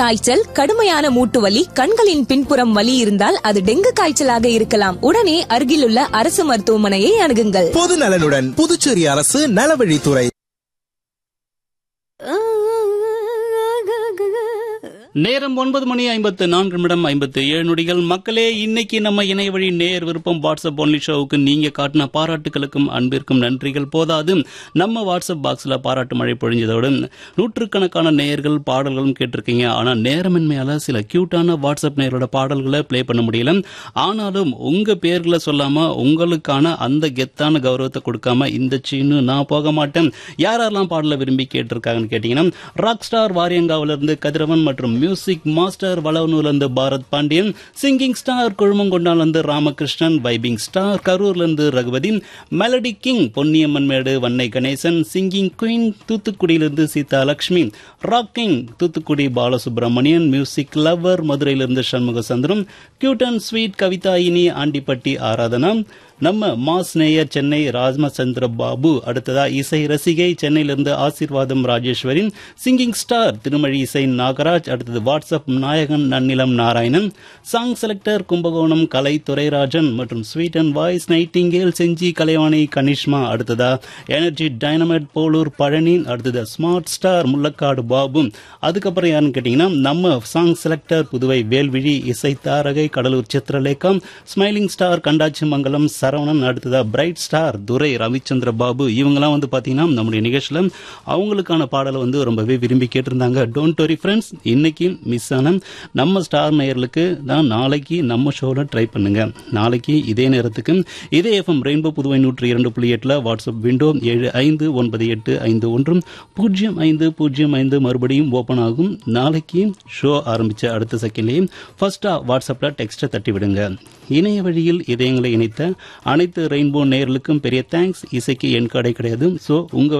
காய்ச்சல் கடுமையான மூட்டு வலி கண்களின் பின்புறம் வலி இருந்தால் அது டெங்கு காய்ச்சலாக இருக்கலாம் உடனே அருகிலுள்ள அரசு மருத்துவமனையை அணுகுங்கள் பொது நலனுடன் புதுச்சேரி அரசு நலவழித்துறை நேரம் ஒன்பது மணி ஐம்பத்து நான்கு நிமிடம் ஐம்பத்து ஏழு நொடிகள் மக்களே இன்னைக்கு நம்ம இணைய வழி நேர் விருப்பம் வாட்ஸ்அப் ஒன்லி ஷோவுக்கு நீங்க காட்டின பாராட்டுகளுக்கும் அன்பிற்கும் நன்றிகள் போதாது நம்ம வாட்ஸ்அப் பாக்ஸ்ல பாராட்டு மழை பொழிஞ்சதோடு நூற்றுக்கணக்கான நேயர்கள் பாடல்களும் கேட்டிருக்கீங்க ஆனா நேரமின்மையால சில கியூட்டான வாட்ஸ்அப் நேயரோட பாடல்களை ப்ளே பண்ண முடியல ஆனாலும் உங்க பேர்களை சொல்லாம உங்களுக்கான அந்த கெத்தான கௌரவத்தை கொடுக்காம இந்த சீனு நான் போக மாட்டேன் யாரெல்லாம் பாடல விரும்பி கேட்டிருக்காங்கன்னு கேட்டீங்கன்னா ராக் ஸ்டார் வாரியங்காவில இருந்து கதிரவன் மற்றும் மியூசிக் மாஸ்டர் வளவனூர்ல இருந்து பாரத் பாண்டியன் சிங்கிங் ஸ்டார் குழுமங்கொண்டால இருந்து ராமகிருஷ்ணன் வைபிங் ஸ்டார் கரூர்ல இருந்து Raghupathi melody king Ponniamman Medu Vannai Ganesan singing queen தூத்துக்குடியிலிருந்து Seetha Lakshmi rock king Thoothukudi Balasubramanian music lover மதுரையிலிருந்து Shanmuga Chandram cute and sweet கவிதாயினி ஆண்டிப்பட்டி ஆராதனா நம்ம மாஸ் நேயர் சென்னை ராஜமச்சந்திர பாபு அடுத்ததா இசை ரசிகை சென்னையிலிருந்து ஆசீர்வாதம் ராஜேஸ்வரி சிங்கிங் ஸ்டார் திருமழி இசை நாகராஜ் அடுத்தது வாட்ஸ்அப் நாயகன் நன்னிலம் நாராயணன் சாங் செலக்டர் கும்பகோணம் கலை துரைராஜன் மற்றும் sweet and voice nightingale Senji Kalaivani Kanishma அடுத்ததா எனர்ஜி டைனமைட் போலூர் பழனி அடுத்தது ஸ்மார்ட் ஸ்டார் முள்ளக்காடு பாபு அதுக்கப்புறம் யாருன்னு கேட்டீங்கன்னா நம்ம சாங் செலக்டர் புதுவை வேல்விழி இசை தாரகை கடலூர் சித்திரலேகா ஸ்மைலிங் ஸ்டார் கண்டாச்சி மங்கலம் சரவணன் அடுத்ததா பிரைட் ஸ்டார் துரை ரவிச்சந்திர பாபு இவங்கெல்லாம் வந்து பாத்தீங்கன்னா நம்முடைய நிகழ்ச்சியில அவங்களுக்கான பாடலை வந்து ரொம்பவே விரும்பி கேட்டிருந்தாங்க டோன்ட் வரி ஃப்ரெண்ட்ஸ் இன்னைக்கு மிஸ் ஆன நம்ம ஸ்டார் நேயர்களுக்கு தான் நாளைக்கு நம்ம ஷோல ட்ரை பண்ணுங்க நாளைக்கு இதே நேரத்துக்கு இதே எஃப்எம் ரெயின்போ புதுவை நூற்றி இரண்டு புள்ளி எட்டுல வாட்ஸ்அப் விண்டோ ஏழு ஐந்து ஒன்பது எட்டு ஐந்து ஒன்றும் பூஜ்ஜியம் ஐந்து பூஜ்ஜியம் ஐந்து மறுபடியும் ஓபன் ஆகும் நாளைக்கு ஷோ ஆரம்பிச்ச அடுத்த செகண்ட்லேயே ஃபர்ஸ்டா வாட்ஸ்அப்ல டெக்ஸ்ட்டை தட்டி விடுங்க இணைய வழியில் இதயங்களை இணைத்த அனைத்து ரெயின்போ நேயர்களுக்கும் பெரிய தேங்க்ஸ் இசைக்கு என் கடை கிடையாது ஸோ உங்க